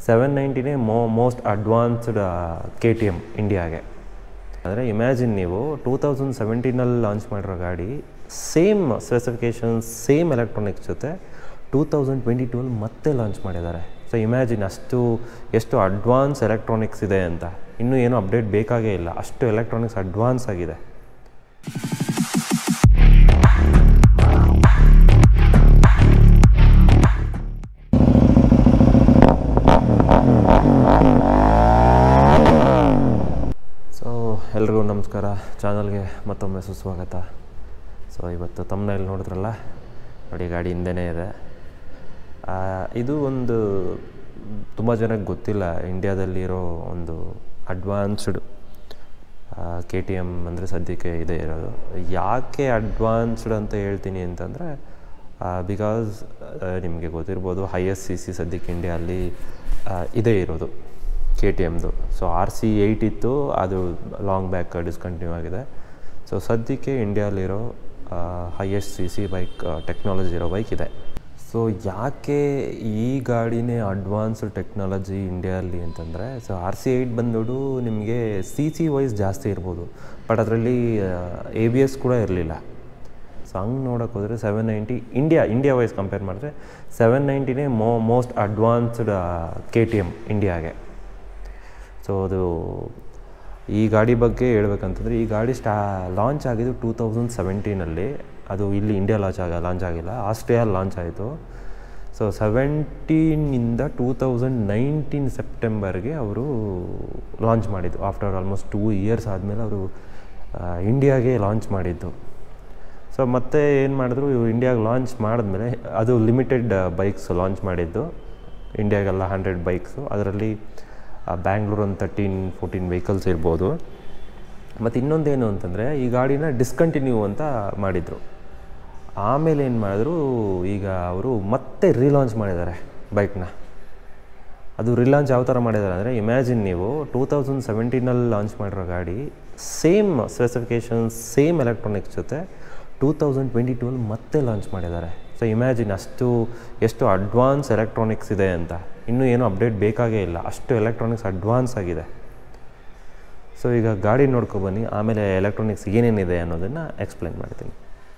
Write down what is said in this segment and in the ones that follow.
seven ನೈಂಟಿನೇ ಮೋ most advanced K T M ಇಂಡಿಯಾಗೆ ಅಂದರೆ ಇಮ್ಯಾಜಿನ್ ನೀವು ಟೂ ತೌಸಂಡ್ ಸೆವೆಂಟೀನಲ್ಲಿ ಲಾಂಚ್ ಮಾಡಿರೋ ಗಾಡಿ ಸೇಮ್ ಸ್ಪೆಸಿಫಿಕೇಷನ್ಸ್ ಸೇಮ್ ಎಲೆಕ್ಟ್ರಾನಿಕ್ಸ್ ಜೊತೆ ಟೂ ತೌಸಂಡ್ ಟ್ವೆಂಟಿ ಟೂಲ್ಲಿ ಮತ್ತೆ ಲಾಂಚ್ ಮಾಡಿದ್ದಾರೆ ಸೊ ಇಮ್ಯಾಜಿನ್ ಅಷ್ಟು ಎಷ್ಟು ಅಡ್ವಾನ್ಸ್ ಎಲೆಕ್ಟ್ರಾನಿಕ್ಸ್ ಇದೆ ಅಂತ ಇನ್ನೂ ಏನೂ ಅಪ್ಡೇಟ್ ಬೇಕಾಗೇ ಇಲ್ಲ ಅಷ್ಟು ಎಲೆಕ್ಟ್ರಾನಿಕ್ಸ್ ಅಡ್ವಾನ್ಸ್ ಆಗಿದೆ ಸೊ ಎಲ್ರಿಗೂ ನಮಸ್ಕಾರ ಚಾನಲ್ಗೆ ಮತ್ತೊಮ್ಮೆ ಸುಸ್ವಾಗತ ಸೊ ಇವತ್ತು ತಮ್ಮನೇಲಿ ನೋಡಿದ್ರಲ್ಲ ನೋಡಿ ಗಾಡಿ ಹಿಂದೆನೇ ಇದೆ ಆ, ಇದು ಒಂದು ತುಂಬ ಜನಕ್ಕೆ ಗೊತ್ತಿಲ್ಲ ಇಂಡ್ಯಾದಲ್ಲಿರೋ ಒಂದು ಅಡ್ವಾನ್ಸ್ಡ್ ಕೆ ಟಿ ಎಮ್ ಅಂದರೆ ಸದ್ಯಕ್ಕೆ ಇದೆ ಇರೋದು ಯಾಕೆ ಅಡ್ವಾನ್ಸ್ಡ್ ಅಂತ ಹೇಳ್ತೀನಿ ಅಂತಂದರೆ ಬಿಕಾಸ್ ನಿಮಗೆ ಗೊತ್ತಿರ್ಬೋದು ಹೈಯೆಸ್ಟ್ ಸಿ ಸಿ ಸದ್ಯಕ್ಕೆ ಇಂಡಿಯಲ್ಲಿ ಇದೇ ಇರೋದು ಕೆ ಟಿ ಎಮ್ದು ಸೊ ಆರ್ ಸಿ ಏಯ್ಟ್ ಇತ್ತು ಅದು ಲಾಂಗ್ ಬ್ಯಾಕ್ ಡಿಸ್ಕಂಟಿನ್ಯೂ ಆಗಿದೆ ಸೊ ಸದ್ಯಕ್ಕೆ ಇಂಡಿಯಾಲಿರೋ highest C C bike technology ಇರೋ ಬೈಕ್ ಇದೆ ಸೊ ಯಾಕೆ ಈ ಗಾಡಿನೇ ಅಡ್ವಾನ್ಸ್ಡ್ ಟೆಕ್ನಾಲಜಿ ಇಂಡಿಯಲ್ಲಿ ಅಂತಂದರೆ ಸೊ ಆರ್ ಸಿ ಏಯ್ಟ್ ಬಂದ್ಬಿಟ್ಟು ನಿಮಗೆ ಸಿ ಸಿ ವೈಸ್ ಜಾಸ್ತಿ ಇರ್ಬೋದು ಬಟ್ ಅದರಲ್ಲಿ ಎ ಬಿ ಎಸ್ ಕೂಡ ಇರಲಿಲ್ಲ ಸೊ ಹಂಗೆ ನೋಡೋಕೆ ಹೋದರೆ seven ninety India India wise compare ಮಾಡಿದ್ರೆ ಸೆವೆನ್ ನೈಂಟಿನೇ ಮೋ most advanced K T M ಇಂಡಿಯಾಗೆ ಸೊ ಅದು ಈ ಗಾಡಿ ಬಗ್ಗೆ ಹೇಳ್ಬೇಕಂತಂದರೆ ಈ ಗಾಡಿ ಸ್ಟಾ ಲಾಂಚ್ ಆಗಿದ್ದು ಟೂ ತೌಸಂಡ್ ಸೆವೆಂಟೀನಲ್ಲಿ ಅದು ಇಲ್ಲಿ ಇಂಡಿಯಾ ಲಾಂಚ್ ಆಗ ಲಾಂಚ್ ಆಗಿಲ್ಲ ಆಸ್ಟ್ರಿಯಲ್ಲಿ ಲಾಂಚ್ ಆಯಿತು ಸೊ ಸೆವೆಂಟೀನಿಂದ ಟೂ ತೌಸಂಡ್ ನೈನ್ಟೀನ್ ಸೆಪ್ಟೆಂಬರ್ಗೆ ಅವರು ಲಾಂಚ್ ಮಾಡಿದ್ದು ಆಫ್ಟರ್ ಆಲ್ಮೋಸ್ಟ್ ಟೂ ಇಯರ್ಸ್ ಆದಮೇಲೆ ಅವರು ಇಂಡಿಯಾಗೆ ಲಾಂಚ್ ಮಾಡಿದ್ದು ಸೊ ಮತ್ತೆ ಏನು ಮಾಡಿದ್ರು ಇವರು ಇಂಡಿಯಾಗೆ ಲಾಂಚ್ ಮಾಡಿದ್ಮೇಲೆ ಅದು ಲಿಮಿಟೆಡ್ ಬೈಕ್ಸ್ ಲಾಂಚ್ ಮಾಡಿದ್ದು ಇಂಡಿಯಾಗೆಲ್ಲ ಹಂಡ್ರೆಡ್ ಬೈಕ್ಸು ಅದರಲ್ಲಿ ಬ್ಯಾಂಗ್ಳೂರ್ ಒಂದು ತರ್ಟೀನ್ ಫೋರ್ಟೀನ್ ವೆಹಿಕಲ್ಸ್ ಇರ್ಬೋದು ಮತ್ತು ಇನ್ನೊಂದೇನು ಅಂತಂದರೆ ಈ ಗಾಡಿನ ಡಿಸ್ಕಂಟಿನ್ಯೂ ಅಂತ ಮಾಡಿದರು ಆಮೇಲೆ ಏನು ಮಾಡಿದ್ರು ಈಗ ಅವರು ಮತ್ತೆ ರೀಲಾಂಚ್ ಮಾಡಿದ್ದಾರೆ ಬೈಕ್ನ ಅದು ರಿಲಾಂಚ್ ಯಾವ ಥರ ಮಾಡಿದ್ದಾರೆ ಅಂದರೆ ಇಮ್ಯಾಜಿನ್ ನೀವು ಟೂ ತೌಸಂಡ್ ಸೆವೆಂಟೀನಲ್ಲಿ ಲಾಂಚ್ ಮಾಡಿರೋ ಗಾಡಿ ಸೇಮ್ ಸ್ಪೆಸಿಫಿಕೇಷನ್ಸ್ ಸೇಮ್ ಎಲೆಕ್ಟ್ರಾನಿಕ್ಸ್ ಜೊತೆ ಟೂ ತೌಸಂಡ್ ಟ್ವೆಂಟಿ ಟೂಲ್ಲಿ ಮತ್ತೆ ಲಾಂಚ್ ಮಾಡಿದ್ದಾರೆ ಸೊ ಇಮ್ಯಾಜಿನ್ ಅಷ್ಟು ಎಷ್ಟು ಅಡ್ವಾನ್ಸ್ ಎಲೆಕ್ಟ್ರಾನಿಕ್ಸ್ ಇದೆ ಅಂತ ಇನ್ನೂ ಏನೂ ಅಪ್ಡೇಟ್ ಬೇಕಾಗೇ ಇಲ್ಲ ಅಷ್ಟು ಎಲೆಕ್ಟ್ರಾನಿಕ್ಸ್ ಅಡ್ವಾನ್ಸ್ ಆಗಿದೆ ಸೊ ಈಗ ಗಾಡಿ ನೋಡ್ಕೊಬನ್ನಿ ಆಮೇಲೆ ಎಲೆಕ್ಟ್ರಾನಿಕ್ಸ್ ಏನೇನಿದೆ ಅನ್ನೋದನ್ನು ಎಕ್ಸ್ಪ್ಲೈನ್ ಮಾಡ್ತೀನಿ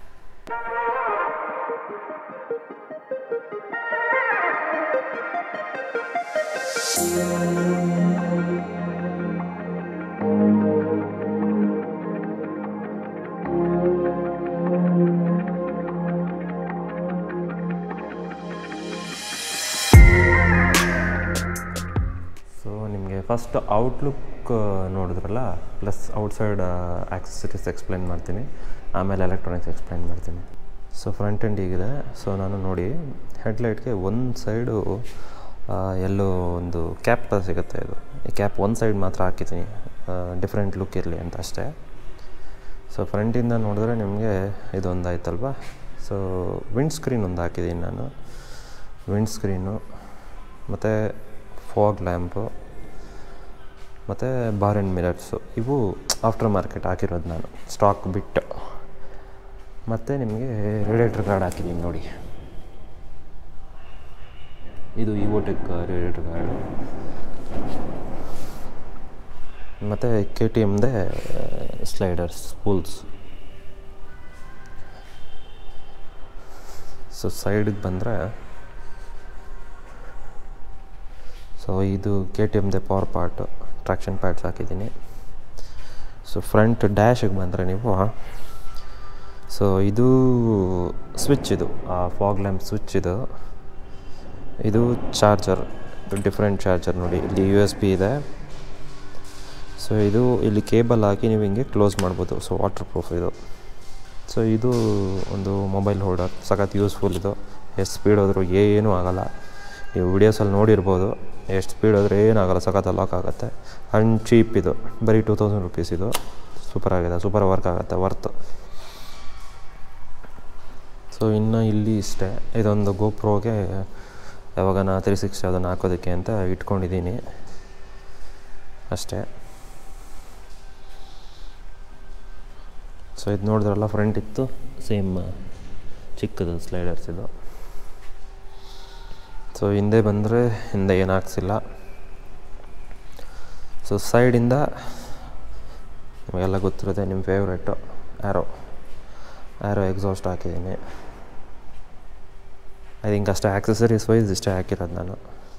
ಸೊ ನಿಮಗೆ ಫಸ್ಟ್ ಔಟ್ಲುಕ್ ನೋಡಿದ್ರಲ್ಲ ಪ್ಲಸ್ ಔಟ್ಸೈಡ್ ಆಕ್ಸೆಸರೀಸ್ ಎಕ್ಸ್ಪ್ಲೈನ್ ಮಾಡ್ತೀನಿ ಆಮೇಲೆ ಎಲೆಕ್ಟ್ರಾನಿಕ್ಸ್ ಎಕ್ಸ್ಪ್ಲೈನ್ ಮಾಡ್ತೀನಿ ಸೊ ಫ್ರಂಟ್ ಎಂಡ್ ಹೀಗಿದೆ ಸೊ ನಾನು ನೋಡಿ ಹೆಡ್ಲೈಟ್ಗೆ ಒಂದು ಸೈಡು ಎಲ್ಲೋ ಒಂದು ಕ್ಯಾಪ್ ಸಿಗುತ್ತೆ ಇದು ಈ ಕ್ಯಾಪ್ ಒಂದು ಸೈಡ್ ಮಾತ್ರ ಹಾಕಿದ್ದೀನಿ ಡಿಫ್ರೆಂಟ್ ಲುಕ್ ಇರಲಿ ಅಂತ ಅಷ್ಟೇ ಸೊ ಫ್ರಂಟಿಂದ ನೋಡಿದ್ರೆ ನಿಮಗೆ ಇದೊಂದು ಆಯ್ತಲ್ವಾ ಸೊ ವಿಂಡ್ ಸ್ಕ್ರೀನ್ ಒಂದು ಹಾಕಿದ್ದೀನಿ ನಾನು ವಿಂಡ್ ಸ್ಕ್ರೀನು ಮತ್ತು ಫಾಗ್ ಲ್ಯಾಂಪು ಮತ್ತು ಬಾರ್ ಆ್ಯಂಡ್ ಮಿರರ್ಸು ಇವು ಆಫ್ಟರ್ ಮಾರ್ಕೆಟ್ ಹಾಕಿರೋದು ನಾನು ಸ್ಟಾಕ್ ಬಿಟ್ಟು ಮತ್ತು ನಿಮಗೆ ರೇಡಿಯೇಟ್ರ್ ಗಾರ್ಡ್ ಹಾಕಿದ್ದೀನಿ ನೋಡಿ ಇದು ಇವೋಟೆಕ್ ರೇಡಿಯೇಟ್ರ್ ಗಾರ್ಡು ಮತ್ತು ಕೆ ಟಿ ಎಮ್ದೇ ಸ್ಲೈಡರ್ಸ್ ಸ್ಪೂಲ್ಸ್ ಸೊ ಸೈಡಿಗೆ ಬಂದರೆ ಸೊ ಇದು ಕೆ ಟಿ ಎಮ್ದೆ ಪವರ್ ಪಾರ್ಟು ಟ್ರಾಕ್ಷನ್ ಪ್ಯಾಡ್ಸ್ ಹಾಕಿದ್ದೀನಿ ಸೊ ಫ್ರಂಟ್ ಡ್ಯಾಶಿಗೆ ಬಂದರೆ ನೀವು ಸೊ ಇದು ಸ್ವಿಚ್ ಇದು ಆ ಫಾಗ್ ಲ್ಯಾಂಪ್ ಸ್ವಿಚ್ ಇದು ಇದು ಚಾರ್ಜರ್ ಡಿಫ್ರೆಂಟ್ ಚಾರ್ಜರ್ ನೋಡಿ ಇಲ್ಲಿ ಯು ಎಸ್ ಬಿ ಇದೆ ಸೊ ಇದು ಇಲ್ಲಿ ಕೇಬಲ್ ಹಾಕಿ ನೀವು ಹಿಂಗೆ ಕ್ಲೋಸ್ ಮಾಡ್ಬೋದು ಸೊ ವಾಟರ್ ಪ್ರೂಫ್ ಇದು ಸೊ ಇದು ಒಂದು ಮೊಬೈಲ್ ಹೋಲ್ಡರ್ ಸಖತ್ ಯೂಸ್ಫುಲ್ ಇದು ಎಷ್ಟು ಸ್ಪೀಡ್ ಹೋದರೂ ಏನೂ ಆಗೋಲ್ಲ ನೀವು ವಿಡಿಯೋಸಲ್ಲಿ ನೋಡಿರ್ಬೋದು ಎಷ್ಟು ಸ್ಪೀಡ್ ಹೋದರೆ ಏನಾಗಲ್ಲ ಸಖತ್ ಲಾಕ್ ಆಗುತ್ತೆ ಆ್ಯಂಡ್ ಚೀಪ್ ಇದು ಬರೀ ಟೂ ತೌಸಂಡ್ ರುಪೀಸ್ ಇದು ಸೂಪರ್ ಆಗಿದೆ ಸೂಪರ್ ವರ್ಕ್ ಆಗುತ್ತೆ ವರ್ತ್ ಸೊ ಇನ್ನು ಇಲ್ಲಿ ಇಷ್ಟೇ ಇದೊಂದು ಗೋಪ್ರೋಗೆ ಯಾವಾಗ ನಾ ತ್ರೀ ಸಿಕ್ಸ್ಟಿ ಅದನ್ನು ಹಾಕೋದಕ್ಕೆ ಅಂತ ಇಟ್ಕೊಂಡಿದ್ದೀನಿ ಅಷ್ಟೇ ಸೊ ಇದು ನೋಡಿದ್ರಲ್ಲ ಫ್ರಂಟ್ ಇತ್ತು ಸೇಮ್ ಚಿಕ್ಕದು ಸ್ಲೈಡರ್ಸ್ ಇದು ಸೊ ಸೊ ಹಿಂದೆ ಬಂದರೆ ಹಿಂದೆ ಏನು ಹಾಕ್ಸಿಲ್ಲ ಸೊ ಸೈಡಿಂದ ನಿಮಗೆಲ್ಲ ಗೊತ್ತಿರುತ್ತೆ ನಿಮ್ಮ ಫೇವ್ರೆಟ್ಟು ಆ್ಯರೋ ಆ್ಯರೋ ಎಕ್ಸಾಸ್ಟ್ ಹಾಕಿದ್ದೀನಿ ಐ ಥಿಂಕ್ ಅಷ್ಟೇ ಆಕ್ಸೆಸರೀಸ್ ವೈಸ್ ಇಷ್ಟೇ ಹಾಕಿರೋದು ನಾನು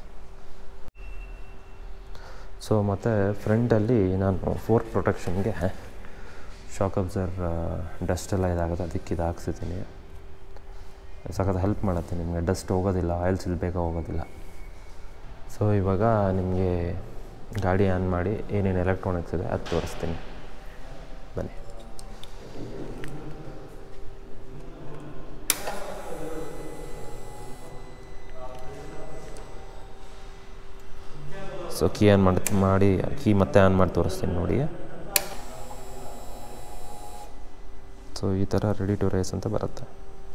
ಸೊ ಮತ್ತು ಫ್ರಂಟಲ್ಲಿ ನಾನು ಫೋರ್ಕ್ ಪ್ರೊಟೆಕ್ಷನ್ಗೆ ಶಾಕ್ ಅಬ್ಸರ್ ಡಸ್ಟ್ ಎಲ್ಲ ಇದಾಗುತ್ತೆ ಅದಕ್ಕೆ ಇದು ಹಾಕ್ಸಿದ್ದೀನಿ ಸಖತ್ ಹೆಲ್ಪ್ ಮಾಡುತ್ತೆ ನಿಮಗೆ ಡಸ್ಟ್ ಹೋಗೋದಿಲ್ಲ ಆಯಿಲ್ ಸಿಲ್ ಬೇಗ ಹೋಗೋದಿಲ್ಲ ಸೊ ಇವಾಗ ನಿಮಗೆ ಗಾಡಿ ಆನ್ ಮಾಡಿ ಏನೇನು ಎಲೆಕ್ಟ್ರಾನಿಕ್ಸ್ ಇದೆ ಅದು ತೋರಿಸ್ತೀನಿ ಬನ್ನಿ ಸೊ ಕೀ ಆನ್ ಮಾಡಿ ಮಾಡಿ ಕೀ ಮತ್ತೆ ಆನ್ ಮಾಡಿ ತೋರಿಸ್ತೀನಿ ನೋಡಿ ಸೊ ಈ ಥರ ರೆಡಿ ಟು ರೇಸ್ ಅಂತ ಬರುತ್ತೆ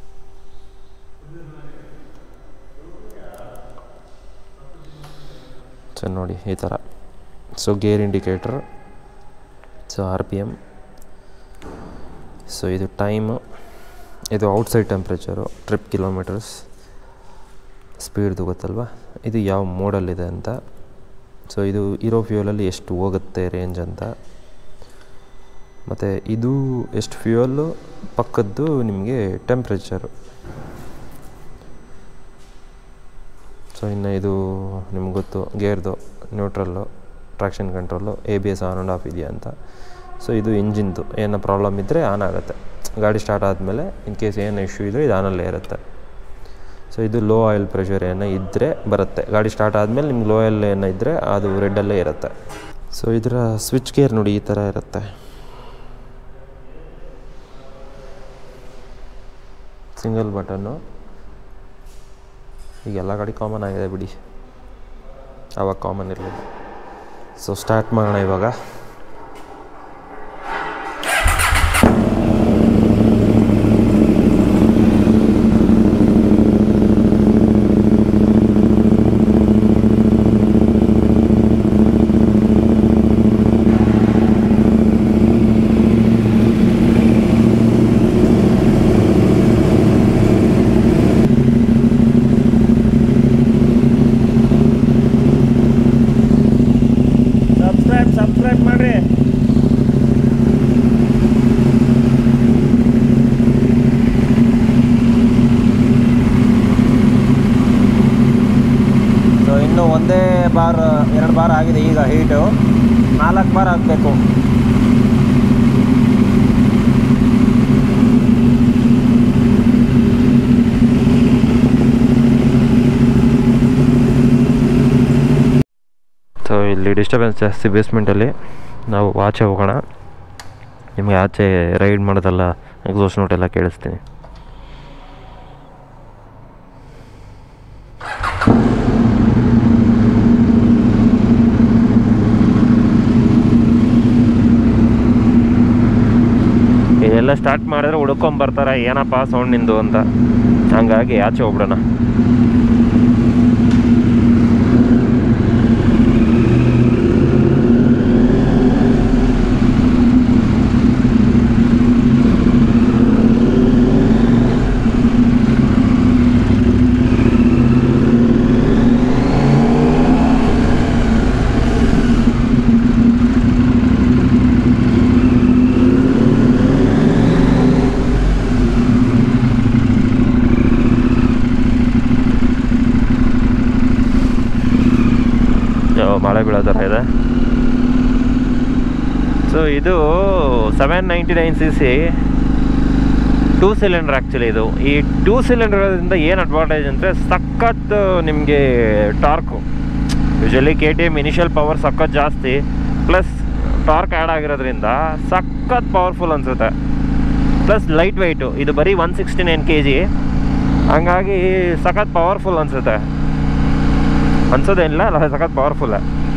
ಸೊ ನೋಡಿ ಈ ಥರ so gear indicator so R P M so ಇದು ಟೈಮು ಇದು ಔಟ್ಸೈಡ್ ಟೆಂಪ್ರೇಚರು ಟ್ರಿಪ್ ಕಿಲೋಮೀಟರ್ಸ್ ಸ್ಪೀಡ್ದು ಗೊತ್ತಲ್ವಾ ಇದು ಯಾವ ಮೋಡಲ್ಲಿದೆ ಅಂತ ಸೊ ಇದು ಇರೋ ಫ್ಯೂಯಲಲ್ಲಿ ಎಷ್ಟು ಹೋಗುತ್ತೆ ರೇಂಜ್ ಅಂತ ಮತ್ತು ಇದು ಎಷ್ಟು ಫ್ಯೂಯಲ್ಲು ಪಕ್ಕದ್ದು ನಿಮಗೆ ಟೆಂಪ್ರೇಚರು ಸೊ ಇನ್ನು ಇದು ನಿಮ್ಗೆ ಗೊತ್ತು ಗೇರ್ದು neutral traction control A B S on and off ಇದೆಯಾ ಅಂತ ಸೊ ಇದು ಇಂಜಿನ್ದು ಏನೋ ಪ್ರಾಬ್ಲಮ್ ಇದ್ದರೆ ಆನ್ ಆಗುತ್ತೆ ಗಾಡಿ ಸ್ಟಾರ್ಟ್ ಆದಮೇಲೆ ಇನ್ ಕೇಸ್ ಏನು ಇಶ್ಯೂ ಇದ್ದರೆ ಇದು ಆನಲ್ಲೇ ಇರುತ್ತೆ ಸೊ ಇದು ಲೋ ಆಯಿಲ್ ಪ್ರೆಷರ್ ಏನೋ ಇದ್ದರೆ ಬರುತ್ತೆ ಗಾಡಿ ಸ್ಟಾರ್ಟ್ ಆದಮೇಲೆ ನಿಮ್ಗೆ ಲೋ ಆಯಿಲ್ ಏನೋ ಇದ್ದರೆ ಅದು ರೆಡ್ಡಲ್ಲೇ ಇರುತ್ತೆ ಸೊ ಇದರ ಸ್ವಿಚ್ ಗೇರ್ ನೋಡಿ ಈ ಥರ ಇರುತ್ತೆ ಸಿಂಗಲ್ ಬಟನ್ನು ಈಗ ಎಲ್ಲ ಗಾಡಿ ಕಾಮನ್ ಆಗಿದೆ ಬಿಡಿ ಆವಾಗ ಕಾಮನ್ ಇರಲಿಲ್ಲ ಸೊ ಸ್ಟಾರ್ಟ್ ಮಾಡೋಣ ಇವಾಗ ಸಬ್ಸ್ಕ್ರೈಬ್ ಸಬ್ಸ್ಕ್ರೈಬ್ ಮಾಡ್ರಿ ಸೊ ಇನ್ನು ಒಂದೇ ಬಾರ್ ಎರಡು ಬಾರ್ ಆಗಿದೆ ಈಗ ಹೀಟು ನಾಲ್ಕು ಬಾರ್ ಆಗಬೇಕು ಸೊ ಇಲ್ಲಿ ಡಿಸ್ಟರ್ಬೆನ್ಸ್ ಜಾಸ್ತಿ ಬೇಸ್ಮೆಂಟಲ್ಲಿ ನಾವು ಆಚೆ ಹೋಗೋಣ ನಿಮಗೆ ಆಚೆ ರೈಡ್ ಮಾಡೋದೆಲ್ಲ ಎಕ್ಸಾಸ್ಟ್ ನೋಟ್ ಎಲ್ಲ ಕೇಳಿಸ್ತೀನಿ ಇದೆಲ್ಲ ಸ್ಟಾರ್ಟ್ ಮಾಡಿದ್ರೆ ಹುಡ್ಕೊಂಬರ್ತಾರೆ ಏನಪ್ಪ ಸೌಂಡ್ ನಿಂದು ಅಂತ ಹಂಗಾಗಿ ಆಚೆ ಹೋಗ್ಬಿಡೋಣ ಯಾವ ಮಳೆ ಬೀಳೋ ಥರ ಇದೆ ಸೊ ಇದು seven ninety nine C C two cylinder actually ಇದು ಈ ಟೂ ಸಿಲಿಂಡರ್ದಿಂದ ಏನು ಅಡ್ವಾಂಟೇಜ್ ಅಂದರೆ ಸಖತ್ ನಿಮಗೆ torque usually K T M initial power ಸಖತ್ ಜಾಸ್ತಿ ಪ್ಲಸ್ ಟಾರ್ಕ್ ಆ್ಯಡ್ ಆಗಿರೋದ್ರಿಂದ ಸಖತ್ ಪವರ್ಫುಲ್ ಅನಿಸುತ್ತೆ ಪ್ಲಸ್ ಲೈಟ್ ವೆಯ್ಟು ಇದು ಬರೀ one sixty nine K G ಹಂಗಾಗಿ ಸಖತ್ ಪವರ್ಫುಲ್ ಅನಿಸುತ್ತೆ ಅನ್ಸೋದೇನಿಲ್ಲ ಅಲ್ಲ ಸಖತ್ ಪವರ್ಫುಲ್ಲ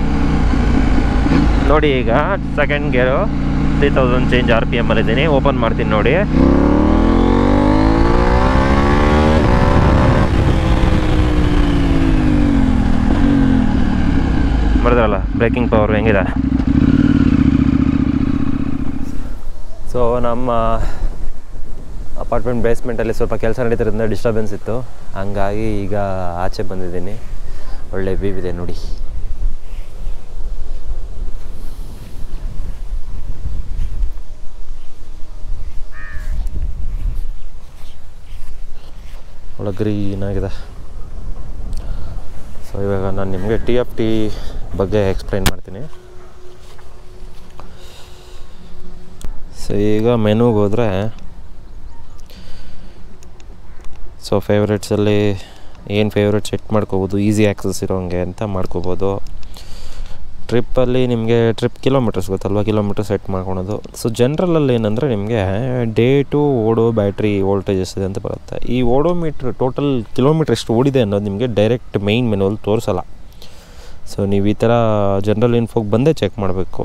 ನೋಡಿ ಈಗ second gear three thousand change R P ಎಮ್ಮಲ್ಲಿ ಇದ್ದೀನಿ ಓಪನ್ ಮಾಡ್ತೀನಿ ನೋಡಿ ಮಾಡಿದ್ರಲ್ಲ ಬ್ರೇಕಿಂಗ್ ಪವರ್ ಹೆಂಗಿದೆ ಸೊ ನಮ್ಮ ಅಪಾರ್ಟ್ಮೆಂಟ್ ಬೇಸ್ಮೆಂಟಲ್ಲಿ ಸ್ವಲ್ಪ ಕೆಲಸ ನಡೀತಿರೋದ್ರಿಂದ ಡಿಸ್ಟರ್ಬೆನ್ಸ್ ಇತ್ತು ಹಂಗಾಗಿ ಈಗ ಆಚೆ ಬಂದಿದ್ದೀನಿ ಒಳ್ಳೆ ವ್ಯೂ ಇದೆ ನೋಡಿ ಒಳ್ಳೆ ಗ್ರೀನ್ ಆಗಿದೆ ಸೊ ಇವಾಗ ನಾನು ನಿಮಗೆ ಟಿ ಎಫ್ ಟಿ ಬಗ್ಗೆ ಎಕ್ಸ್ಪ್ಲೈನ್ ಮಾಡ್ತೀನಿ ಸೊ ಈಗ ಮೆನುಗೆ ಹೋದರೆ ಸೊ ಫೇವ್ರೇಟ್ಸಲ್ಲಿ ಏನು ಫೇವ್ರೇಟ್ ಸೆಟ್ ಮಾಡ್ಕೋಬೋದು ಈಸಿ ಆ್ಯಕ್ಸಸ್ ಇರೋಂಗೆ ಅಂತ ಮಾಡ್ಕೋಬೋದು ಟ್ರಿಪ್ಪಲ್ಲಿ ನಿಮಗೆ ಟ್ರಿಪ್ ಕಿಲೋಮೀಟರ್ಸ್ ಗೊತ್ತಲ್ವ ಕಿಲೋಮೀಟರ್ ಸೆಟ್ ಮಾಡ್ಕೊಳೋದು ಸೊ ಜನ್ರಲಲ್ಲಿ ಏನಂದರೆ ನಿಮಗೆ day to odo battery voltage ಎಷ್ಟಿದೆ ಅಂತ ಬರುತ್ತೆ ಈ ಓಡೋ ಮೀಟ್ರ್ ಟೋಟಲ್ ಕಿಲೋಮೀಟ್ರ್ ಎಷ್ಟು ಓಡಿದೆ ಅನ್ನೋದು ನಿಮಗೆ ಡೈರೆಕ್ಟ್ ಮೈನ್ ಮೆನುವಲ್ಲಿ ತೋರಿಸಲ್ಲ ಸೊ ನೀವು ಈ ಥರ ಜನರಲ್ ಇನ್ಫೋಗೆ ಬಂದೇ ಚೆಕ್ ಮಾಡಬೇಕು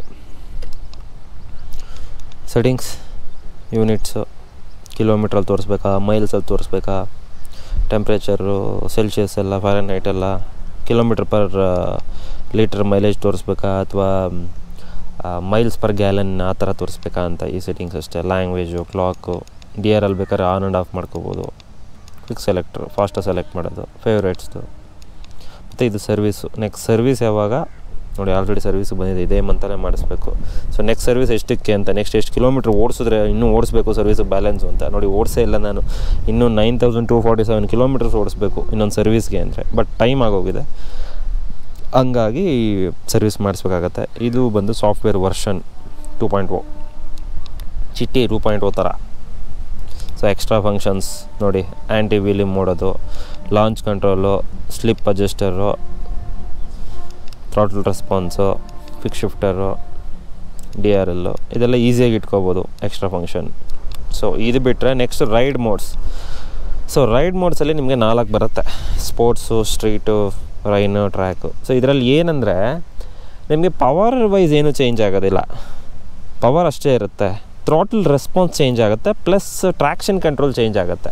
ಸೆಟ್ಟಿಂಗ್ಸ್ ಯೂನಿಟ್ಸು ಕಿಲೋಮೀಟ್ರಲ್ಲಿ ತೋರಿಸ್ಬೇಕಾ ಮೈಲ್ಸಲ್ಲಿ ತೋರಿಸ್ಬೇಕಾ ಟೆಂಪ್ರೇಚರು ಸೆಲ್ಸಿಯಸ್ ಎಲ್ಲ ಫಾರೆನ್ಹೈಟ್ ಎಲ್ಲ ಕಿಲೋಮೀಟ್ರ್ ಪರ್ ಲೀಟ್ರ್ ಮೈಲೇಜ್ ತೋರಿಸ್ಬೇಕಾ ಅಥವಾ ಮೈಲ್ಸ್ ಪರ್ ಗ್ಯಾಲನ್ ಆ ಥರ ತೋರಿಸ್ಬೇಕಾ ಅಂತ ಈ ಸೆಟ್ಟಿಂಗ್ಸ್ ಅಷ್ಟೇ ಲ್ಯಾಂಗ್ವೇಜು ಕ್ಲಾಕು ಡಿ ಆರ್ ಅಲ್ಲಿ ಬೇಕಾದ್ರೆ ಆನ್ ಆ್ಯಂಡ್ ಆಫ್ ಮಾಡ್ಕೋಬೋದು ಕ್ವಿಕ್ ಸೆಲೆಕ್ಟ್ರು ಫಾಸ್ಟಾಗಿ ಸೆಲೆಕ್ಟ್ ಮಾಡೋದು ಫೇವ್ರೇಟ್ಸ್ದು ಮತ್ತು ಇದು ಸರ್ವೀಸು ನೆಕ್ಸ್ಟ್ ಸರ್ವೀಸ್ ಯಾವಾಗ ನೋಡಿ ಆಲ್ರೆಡಿ ಸರ್ವಿಸ್ ಬಂದಿದೆ ಇದೇ ಮಂತಲೇ ಮಾಡಿಸ್ಬೇಕು ಸೊ ನೆಕ್ಸ್ಟ್ ಸರ್ವಿಸ್ ಎಷ್ಟಕ್ಕೆ ಅಂತ ನೆಕ್ಸ್ಟ್ ಎಷ್ಟು ಕಿಲೋಮೀಟ್ರ್ ಓಡಿಸಿದ್ರೆ ಇನ್ನೂ ಓಡಿಸ್ಬೇಕು ಸರ್ವಿಸ್ ಬ್ಯಾಲೆನ್ಸು ಅಂತ ನೋಡಿ ಓಡಿಸೇ ಇಲ್ಲ ನಾನು ಇನ್ನೂ nine thousand two forty seven kilometres ಓಡಿಸ್ಬೇಕು ಇನ್ನೊಂದು ಸರ್ವಿಸ್ಗೆ ಅಂದರೆ ಬಟ್ ಟೈಮ್ ಆಗೋಗಿದೆ ಹಂಗಾಗಿ ಸರ್ವಿಸ್ ಮಾಡಿಸ್ಬೇಕಾಗತ್ತೆ ಇದು ಬಂದು software version two point O ಚಿಟ್ಟಿ ಟೂ ಪಾಯಿಂಟ್ ಓ ಥರ ಸೊ ಎಕ್ಸ್ಟ್ರಾ ಫಂಕ್ಷನ್ಸ್ ನೋಡಿ ಆ್ಯಂಟಿ ವೀಲಿಂಗ್ ಮಾಡೋದು launch control slip adjuster throttle response ಫಿಕ್ ಶಿಫ್ಟರು ಡಿ ಆರ್ ಎಲ್ಲು ಇದೆಲ್ಲ ಈಸಿಯಾಗಿ ಇಟ್ಕೋಬೋದು ಎಕ್ಸ್ಟ್ರಾ ಫಂಕ್ಷನ್ ಸೊ ಇದು ಬಿಟ್ಟರೆ next ride modes so ride ಮೋಡ್ಸಲ್ಲಿ ನಿಮಗೆ ನಾಲ್ಕು ಬರುತ್ತೆ sports street rain track so ಇದರಲ್ಲಿ ಏನಂದರೆ ನಿಮಗೆ ಪವರ್ ವೈಸ್ ಏನೂ ಚೇಂಜ್ ಆಗೋದಿಲ್ಲ ಪವರ್ ಅಷ್ಟೇ ಇರುತ್ತೆ ಥ್ರಾಟಲ್ ರೆಸ್ಪಾನ್ಸ್ ಚೇಂಜ್ ಆಗುತ್ತೆ ಪ್ಲಸ್ ಟ್ರ್ಯಾಕ್ಷನ್ ಕಂಟ್ರೋಲ್ ಚೇಂಜ್ ಆಗುತ್ತೆ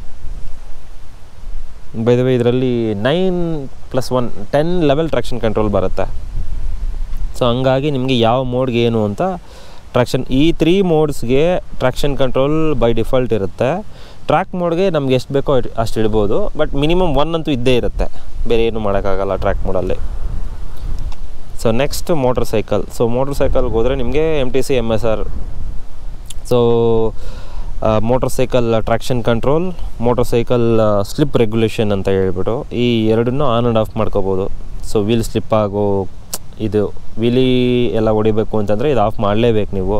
ಬೈ ದ ವೇ ಇದರಲ್ಲಿ nine plus one ten level traction control ಬರುತ್ತೆ ಸೊ ಹಂಗಾಗಿ ನಿಮಗೆ ಯಾವ ಮೋಡ್ಗೆ ಏನು ಅಂತ ಟ್ರಾಕ್ಷನ್ ಈ ತ್ರೀ ಮೋಡ್ಸ್ಗೆ ಟ್ರಾಕ್ಷನ್ ಕಂಟ್ರೋಲ್ ಬೈ ಡಿಫಾಲ್ಟ್ ಇರುತ್ತೆ ಟ್ರ್ಯಾಕ್ ಮೋಡ್ಗೆ ನಮ್ಗೆ ಎಷ್ಟು ಬೇಕೋ ಇಟ್- ಅಷ್ಟು ಇಡ್ಬೋದು ಬಟ್ ಮಿನಿಮಮ್ ಒನ್ ಅಂತೂ ಇದ್ದೇ ಇರುತ್ತೆ ಬೇರೆ ಏನು ಮಾಡೋಕ್ಕಾಗಲ್ಲ ಟ್ರ್ಯಾಕ್ ಮೋಡಲ್ಲಿ so next motorcycle so ಮೋಟ್ರ್ ಸೈಕಲ್ಗೆ ಹೋದರೆ ನಿಮಗೆ M T C M S R so motorcycle traction control motorcycle slip regulation ಅಂತ ಹೇಳ್ಬಿಟ್ಟು ಈ ಎರಡನ್ನೂ ಆನ್ ಆ್ಯಂಡ್ ಆಫ್ ಮಾಡ್ಕೋಬೋದು ಸೊ ವೀಲ್ ಸ್ಲಿಪ್ ಆಗೋ ಇದು ವೀಲಿ ಎಲ್ಲ ಹೊಡಿಬೇಕು ಅಂತಂದರೆ ಇದು ಆಫ್ ಮಾಡಲೇಬೇಕು ನೀವು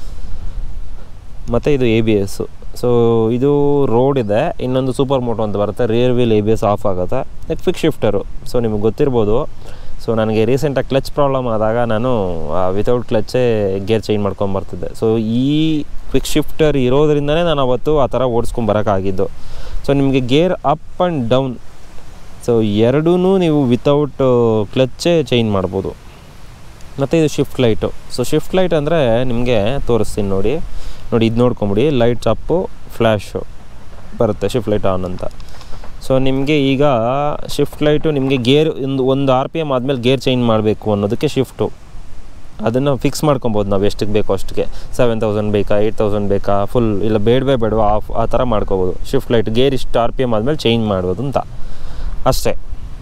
ಮತ್ತು ಇದು ಎ ಬಿ ಎಸ್ಸು ಸೊ ಇದು ರೋಡ್ ಇದೆ ಇನ್ನೊಂದು ಸೂಪರ್ ಮೋಟೋ ಅಂತ ಬರುತ್ತೆ rear wheel A B S off ಆಗುತ್ತೆ ನೆಕ್ಸ್ಟ್ ಫಿಕ್ ಶಿಫ್ಟರು ಸೊ ನಿಮಗೆ ಗೊತ್ತಿರ್ಬೋದು ಸೊ ನನಗೆ ರೀಸೆಂಟಾಗಿ ಕ್ಲಚ್ ಪ್ರಾಬ್ಲಮ್ ಆದಾಗ ನಾನು ವಿತೌಟ್ ಕ್ಲಚ್ಚೇ ಗೇರ್ ಚೇಂಜ್ ಮಾಡ್ಕೊಂಬರ್ತಿದ್ದೆ ಸೊ ಈ ಕ್ವಿಕ್ ಶಿಫ್ಟರ್ ಇರೋದ್ರಿಂದನೇ ನಾನು ಅವತ್ತು ಆ ಥರ ಓಡಿಸ್ಕೊಂಬರೋಕ್ಕಾಗಿದ್ದು ಸೊ ನಿಮಗೆ gear up and down so ಎರಡೂ ನೀವು ವಿತೌಟ್ ಕ್ಲಚ್ಚೇ ಚೇಂಜ್ ಮಾಡ್ಬೋದು ಮತ್ತು ಇದು shift light so shift light ಅಂದರೆ ನಿಮಗೆ ತೋರಿಸ್ತೀನಿ ನೋಡಿ ನೋಡಿ ಇದು ನೋಡ್ಕೊಂಬಿಡಿ ಲೈಟ್ಸ್ ಅಪ್ಪು ಫ್ಲ್ಯಾಶು ಬರುತ್ತೆ ಶಿಫ್ಟ್ ಲೈಟ್ ಆನ್ ಅಂತ ಸೊ ನಿಮಗೆ ಈಗ ಶಿಫ್ಟ್ ಲೈಟು ನಿಮಗೆ ಗೇರ್ ಒಂದು ಒಂದು ಆರ್ ಪಿ ಎಮ್ ಆದಮೇಲೆ ಗೇರ್ ಚೇಂಜ್ ಮಾಡಬೇಕು ಅನ್ನೋದಕ್ಕೆ ಶಿಫ್ಟು ಅದನ್ನು ಫಿಕ್ಸ್ ಮಾಡ್ಕೊಬೋದು ನಾವು ಎಷ್ಟಕ್ಕೆ ಬೇಕೋ ಅಷ್ಟಕ್ಕೆ ಸೆವೆನ್ ತೌಸಂಡ್ ಬೇಕಾ ಏಯ್ಟ್ ತೌಸಂಡ್ ಬೇಕಾ ಫುಲ್ ಇಲ್ಲ ಬೇಡವೇ ಬೇಡವಾ ಆಫ್ ಆ ಥರ ಮಾಡ್ಕೋಬೋದು ಶಿಫ್ಟ್ ಲೈಟ್ ಗೇರ್ ಇಷ್ಟು ಆರ್ ಪಿ ಎಮ್ ಆದಮೇಲೆ ಚೇಂಜ್ ಮಾಡ್ಬೋದು ಅಂತ ಅಷ್ಟೇ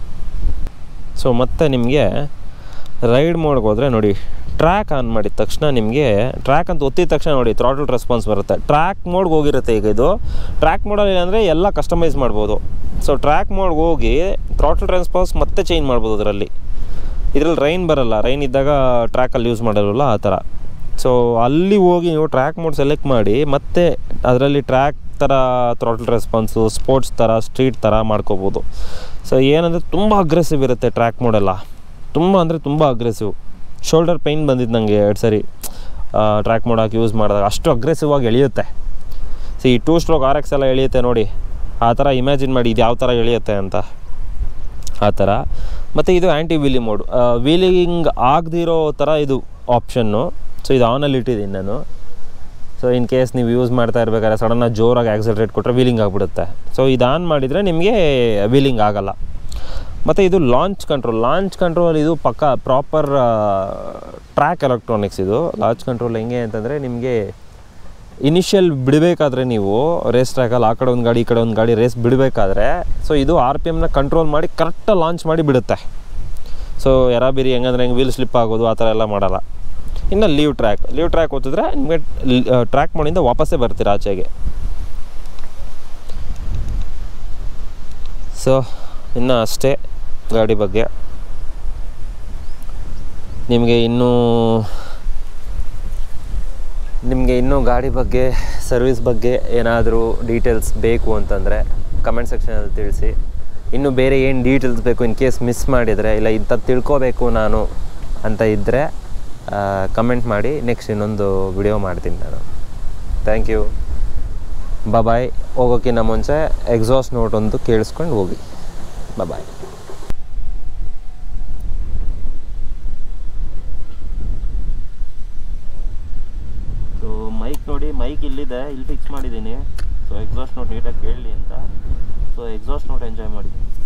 ಸೊ ಮತ್ತೆ ನಿಮಗೆ ರೈಡ್ ಮೋಡ್ಗೆ ಹೋದರೆ ನೋಡಿ ಟ್ರ್ಯಾಕ್ ಆನ್ ಮಾಡಿದ ತಕ್ಷಣ ನಿಮಗೆ ಟ್ರ್ಯಾಕ್ ಅಂತ ಒತ್ತಿದ ತಕ್ಷಣ ನೋಡಿ ಥ್ರಾಟಲ್ ರೆಸ್ಪಾನ್ಸ್ ಬರುತ್ತೆ ಟ್ರ್ಯಾಕ್ ಮೋಡ್ಗೆ ಹೋಗಿರುತ್ತೆ ಈಗ ಇದು ಟ್ರ್ಯಾಕ್ ಮೋಡಲ್ಲಿ ಏನಂದರೆ ಎಲ್ಲ ಕಸ್ಟಮೈಸ್ ಮಾಡ್ಬೋದು ಸೊ ಟ್ರ್ಯಾಕ್ ಮೋಡ್ಗೆ ಹೋಗಿ ಥ್ರಾಟಲ್ ರೆಸ್ಪಾನ್ಸ್ ಮತ್ತೆ ಚೇಂಜ್ ಮಾಡ್ಬೋದು ಅದರಲ್ಲಿ ಇದರಲ್ಲಿ ರೈನ್ ಬರಲ್ಲ ರೈನ್ ಇದ್ದಾಗ ಟ್ರ್ಯಾಕಲ್ಲಿ ಯೂಸ್ ಮಾಡೋಲ್ಲ ಆ ಥರ ಸೊ ಅಲ್ಲಿ ಹೋಗಿ ನೀವು ಟ್ರ್ಯಾಕ್ ಮೋಡ್ ಸೆಲೆಕ್ಟ್ ಮಾಡಿ ಮತ್ತೆ ಅದರಲ್ಲಿ ಟ್ರ್ಯಾಕ್ ಥರ ಥ್ರಾಟಲ್ ರೆಸ್ಪಾನ್ಸು ಸ್ಪೋರ್ಟ್ಸ್ ಥರ ಸ್ಟ್ರೀಟ್ ಥರ ಮಾಡ್ಕೋಬೋದು ಸೊ ಏನಂದರೆ ತುಂಬ ಅಗ್ರೆಸಿವ್ ಇರುತ್ತೆ ಟ್ರ್ಯಾಕ್ ಮೋಡೆಲ್ಲ ತುಂಬ ಅಂದರೆ ತುಂಬ ಅಗ್ರೆಸಿವ್ ಶೋಲ್ಡರ್ ಪೈನ್ ಬಂದಿದ್ದು ನನಗೆ ಎರಡು ಸರಿ ಟ್ರ್ಯಾಕ್ ಮೋಡ್ ಹಾಕಿ ಯೂಸ್ ಮಾಡಿದಾಗ ಅಷ್ಟು ಅಗ್ರೆಸಿವ್ ಆಗಿ ಎಳೆಯುತ್ತೆ ಸಿ ಈ ಟೂ ಸ್ಟ್ರೋಕ್ ಆರ್ ಎಕ್ಸ್ ಎಲ್ಲ ಎಳೆಯುತ್ತೆ ನೋಡಿ ಆ ಥರ ಇಮ್ಯಾಜಿನ್ ಮಾಡಿ ಇದು ಯಾವ ಥರ ಎಳೆಯುತ್ತೆ ಅಂತ ಆ ಥರ ಮತ್ತು ಇದು ಆ್ಯಂಟಿ ವೀಲಿಂಗ್ ಮೋಡ್ ವೀಲಿಂಗ್ ಆಗದಿರೋ ಥರ ಇದು ಆಪ್ಷನ್ನು ಸೊ ಇದು ಆನಲ್ಲಿ ಇಟ್ಟಿದ್ದೀನಿ ನಾನು ಸೊ ಇನ್ ಕೇಸ್ ನೀವು ಯೂಸ್ ಮಾಡ್ತಾ ಇರ್ಬೇಕಾದ್ರೆ ಸಡನ್ನಾಗಿ ಜೋರಾಗಿ ಆಕ್ಸಲ್ರೇಟ್ ಕೊಟ್ಟರೆ ವೀಲಿಂಗ್ ಆಗಿಬಿಡುತ್ತೆ ಸೊ ಇದು ಆನ್ ಮಾಡಿದರೆ ನಿಮಗೆ ವೀಲಿಂಗ್ ಆಗಲ್ಲ ಮತ್ತು ಇದು ಲಾಂಚ್ ಕಂಟ್ರೋಲ್ ಲಾಂಚ್ ಕಂಟ್ರೋಲ್ ಇದು ಪಕ್ಕ ಪ್ರಾಪರ್ ಟ್ರ್ಯಾಕ್ ಎಲೆಕ್ಟ್ರಾನಿಕ್ಸ್ ಇದು ಲಾಂಚ್ ಕಂಟ್ರೋಲ್ ಹೆಂಗೆ ಅಂತಂದರೆ ನಿಮಗೆ ಇನಿಷಿಯಲ್ ಬಿಡಬೇಕಾದ್ರೆ ನೀವು ರೇಸ್ ಟ್ರ್ಯಾಕಲ್ಲಿ ಆ ಕಡೆ ಒಂದು ಗಾಡಿ ಈ ಕಡೆ ಒಂದು ಗಾಡಿ ರೇಸ್ ಬಿಡಬೇಕಾದ್ರೆ ಸೊ ಇದು ಆರ್ ಪಿ ಎಮ್ನ ಕಂಟ್ರೋಲ್ ಮಾಡಿ ಕರೆಕ್ಟಾಗಿ ಲಾಂಚ್ ಮಾಡಿ ಬಿಡುತ್ತೆ ಸೊ ಎರಾಬಿರಿ ಹೆಂಗಂದ್ರೆ ಹೆಂಗೆ ವೀಲ್ ಸ್ಲಿಪ್ ಆಗೋದು ಆ ಥರ ಎಲ್ಲ ಮಾಡಲ್ಲ ಇನ್ನು ಲೀವ್ ಟ್ರ್ಯಾಕ್ ಲೀವ್ ಟ್ರ್ಯಾಕ್ ಓದಿದ್ರೆ ನಿಮಗೆ ಟ್ರ್ಯಾಕ್ ಮಾಡಿಂದ ವಾಪಸ್ಸೇ ಬರ್ತೀರಾ ಆಚೆಗೆ ಸೊ ಇನ್ನು ಅಷ್ಟೇ ಗಾಡಿ ಬಗ್ಗೆ ನಿಮಗೆ ಇನ್ನೂ ನಿಮಗೆ ಇನ್ನೂ ಗಾಡಿ ಬಗ್ಗೆ ಸರ್ವಿಸ್ ಬಗ್ಗೆ ಏನಾದರೂ ಡೀಟೇಲ್ಸ್ ಬೇಕು ಅಂತಂದರೆ ಕಮೆಂಟ್ ಸೆಕ್ಷನಲ್ಲಿ ತಿಳಿಸಿ ಇನ್ನು ಬೇರೆ ಏನು ಡೀಟೇಲ್ಸ್ ಬೇಕು ಇನ್ ಕೇಸ್ ಮಿಸ್ ಮಾಡಿದರೆ ಇಲ್ಲ ಇಂಥದ್ದು ತಿಳ್ಕೋಬೇಕು ನಾನು ಅಂತ ಇದ್ದರೆ ಕಮೆಂಟ್ ಮಾಡಿ ನೆಕ್ಸ್ಟ್ ಇನ್ನೊಂದು ವಿಡಿಯೋ ಮಾಡ್ತೀನಿ ನಾನು ಥ್ಯಾಂಕ್ ಯು ಬಾಯ್ ಹೋಗೋಕ್ಕಿಂತ ಮುಂಚೆ ಎಕ್ಸಾಸ್ಟ್ ನೋಟ್ ಒಂದು ಕೇಳಿಸ್ಕೊಂಡು ಹೋಗಿ ಬಾಯ್ ಸೊ ಮೈಕ್ ನೋಡಿ ಮೈಕ್ ಇಲ್ಲಿದೆ ಇಲ್ಲಿ ಫಿಕ್ಸ್ ಮಾಡಿದ್ದೀನಿ ಸೊ ಎಕ್ಸಾಸ್ಟ್ ನೋಟ್ ನೀಟಾಗಿ ಕೇಳಲಿ ಅಂತ ಸೊ ಎಕ್ಸಾಸ್ಟ್ ನೋಟ್ ಎಂಜಾಯ್ ಮಾಡಿದ್ದೀನಿ